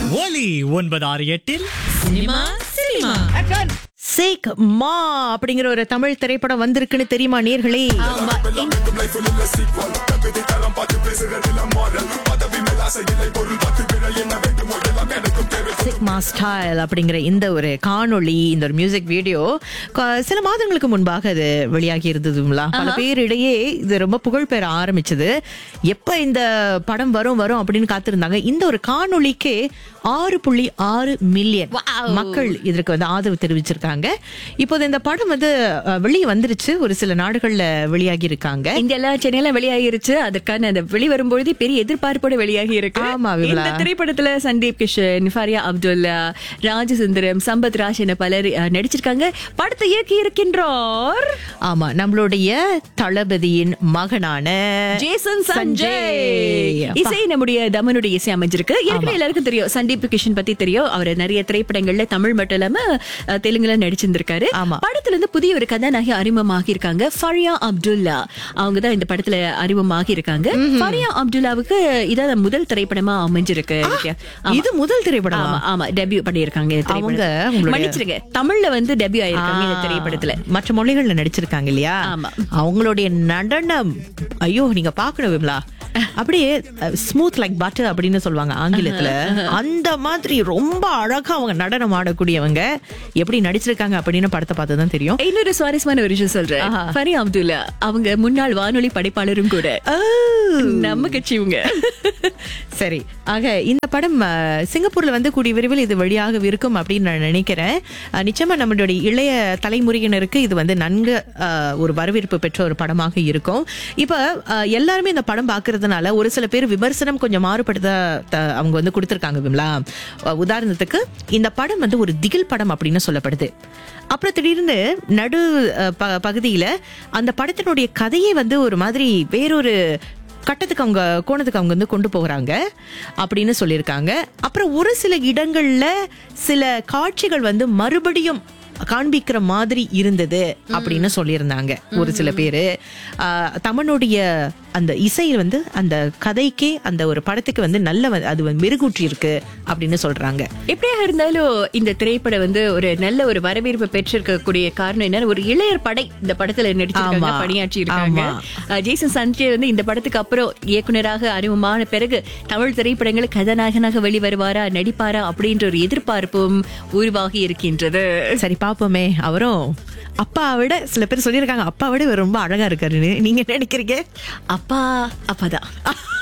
ஒலி ஒன்பது ஆறு எட்டில் சினிமா சினிமா சேக் மா அப்படிங்கிற ஒரு தமிழ் திரைப்படம் வந்திருக்குன்னு தெரியுமா நேர்களே சேக் மா ஸ்டைல் அப்படிங்கிற இந்த ஒரு காணொளி இந்த ஒரு மியூசிக் வீடியோ க- சில மாதங்களுக்கு முன்பாக அது வெளியாகி இருந்ததுங்களா பல பேரிடையே இது ரொம்ப புகழ் பெற ஆரம்பிச்சது எப்ப இந்த படம் வரும் வரும் அப்படின்னு காத்திருந்தாங்க இந்த ஒரு காணொளிக்கே ஆறு புள்ளி ஆறு மில்லியன் மக்கள் இதற்கு வந்து ஆதரவு தெரிவிச்சிருக்காங்க இப்போது இந்த படம் வந்து அஹ், வெளியே வந்துருச்சு ஒரு சில நாடுகள்ல வெளியாகி இருக்காங்க இந்தியால சென்னையில வெளியாகிருச்சு அதற்கான அந்த வெளிவரும்பொழுது பெரிய எதிர்பார்ப்போட வெளியாகி இருக்கு ஆமா, விமலா. இந்த திரைப்படத்துல சந்தீப் கிஷன் ஃபரியா அப்துல்லா ராஜசுந்தரம் சம்பத் ராஜ் என பலர் அஹ், நடிச்சிருக்காங்க படத்தை இயக்கி இருக்கின்றார் ஆமா நம்மளுடைய தளபதியின் மகனான ஜேசன் சஞ்சய் சஞ்சய். இசை நம்முடைய தமனுடைய இசை அமைஞ்சிருக்கு ஏற்கனவே எல்லாருக்கும் தெரியும் சந்தீப் கிஷன் பத்தி தெரியும் அவர் நிறைய திரைப்படங்கள்ல தமிழ் மட்டும் இல்லாம அஹ், தெலுங்குல நடிச்சிருந்திருக்காரு ஆமா. படத்துல இருந்து புதிய ஒரு கதாநாயகி அறிமுகமாகி இருக்காங்க ஃபரியா அப்துல்லா அவங்க தான் இந்த படத்துல அறிமுகமாகி இருக்காங்க ஃபரியா அப்துல்லாவுக்கு இதான் முதல் திரைப்படமா அமைஞ்சிருக்கு நித்யா. ஆமா. இது முதல் திரைப்படம் ஆமா ஆமா டெபியூ பண்ணியிருக்காங்க இந்த அவங்க திரைப்படத்துல. உங்களுடைய- மன்னிச்சிருங்க தமிழ்ல வந்து டெபியூ ஆயிருக்காங்க இந்த திரைப்படத்துல மற்ற மொழிகள்ல நடிச்சிருக்காங்க இல்லையா ஆமா. அவங்களுடைய நடனம் ஐயோ நீங்க பாக்கணும் விமலா அப்படியே ஸ்மூத் லைக் பட்டர் அப்படின்னு சொல்லுவாங்க ஆங்கிலத்துல அந்த மாதிரி ரொம்ப அழகா அவங்க நடனம் ஆடக்கூடியவங்க எப்படி நடிச்சிருக்காங்க அப்படின்னு படத்தை பார்த்து தான் தெரியும் இன்னொரு சுவாரஸ்யமான ஒரு விஷயம் சொல்றேன் ஆஹா. ஃபரியா அப்துல்லா அவங்க முன்னாள் வானொலி படைப்பாளரும் கூட நம்ம கட்சிவங்க சரி ஆக இந்த படம் அஹ், சிங்கப்பூர்ல வந்து கூடிய விரைவில் இது வழியாக இருக்கும் அப்படின்னு நான் நினைக்கிறேன் அஹ், நிச்சயமா நம்மளுடைய இளைய தலைமுறையினருக்கு இது வந்து நன்கு அஹ், ஒரு வரவேற்பு பெற்ற ஒரு படமாக இருக்கும் இப்ப அஹ், எல்லாருமே இந்த படம் பார்க்கறதுனால ஒரு சில பேர் விமர்சனம் கொஞ்சம் மாறுபடுத்த த- அவங்க வந்து கொடுத்திருக்காங்க விமலா அஹ், உதாரணத்துக்கு இந்த படம் வந்து ஒரு திகில் படம் அப்படின்னு சொல்லப்படுது அப்புறம் திடீர்னு நடு அஹ், ப- பகுதியில அந்த படத்தினுடைய கதையே வந்து ஒரு மாதிரி வேறொரு கட்டத்துக்கு அவங்க கோணத்துக்கு அவங்க வந்து கொண்டு போகிறாங்க அப்படின்னு சொல்லியிருக்காங்க அப்புறம் ஒரு சில இடங்கள்ல சில காட்சிகள் வந்து மறுபடியும் காண்பிக்கிற மாதிரி இருந்தது அப்படின்னு சொல்லியிருந்தாங்க ஒரு சில பேரு ஆஹ், தமனுடைய அந்த இசை வந்து அந்த கதைக்கே அந்த ஒரு படத்துக்கு வந்து நல்ல வ- அது வந்து மெருகூற்றி இருக்கு அப்படின்னு சொல்றாங்க எப்படியாக இருந்தாலும் இந்த திரைப்படம் வந்து ஒரு நல்ல ஒரு வரவேற்பு பெற்றிருக்கக்கூடிய காரணம் என்ன ஒரு இளையர் படை இந்த படத்துல நடிச்சிருக்காங்க ஆமா. பணியாற்றி இருக்காங்க ஆமா. அஹ் ஜேசன் சஞ்சய் வந்து இந்த படத்துக்கு அப்புறம் இயக்குனராக அறிமுகமான பிறகு தமிழ் திரைப்படங்கள் கதாநாயகனாக வெளிவருவாரா நடிப்பாரா அப்படின்ற ஒரு எதிர்பார்ப்பும் உருவாகி இருக்கின்றது சரி பாப்போமே அவரும் அப்பாவை விட சில பேர் சொல்லியிருக்காங்க அப்பா விட இவர் ரொம்ப அழகா இருக்காருன்னு நீங்க என்ன நினைக்கிறீங்க அப்பா அப்பாதான்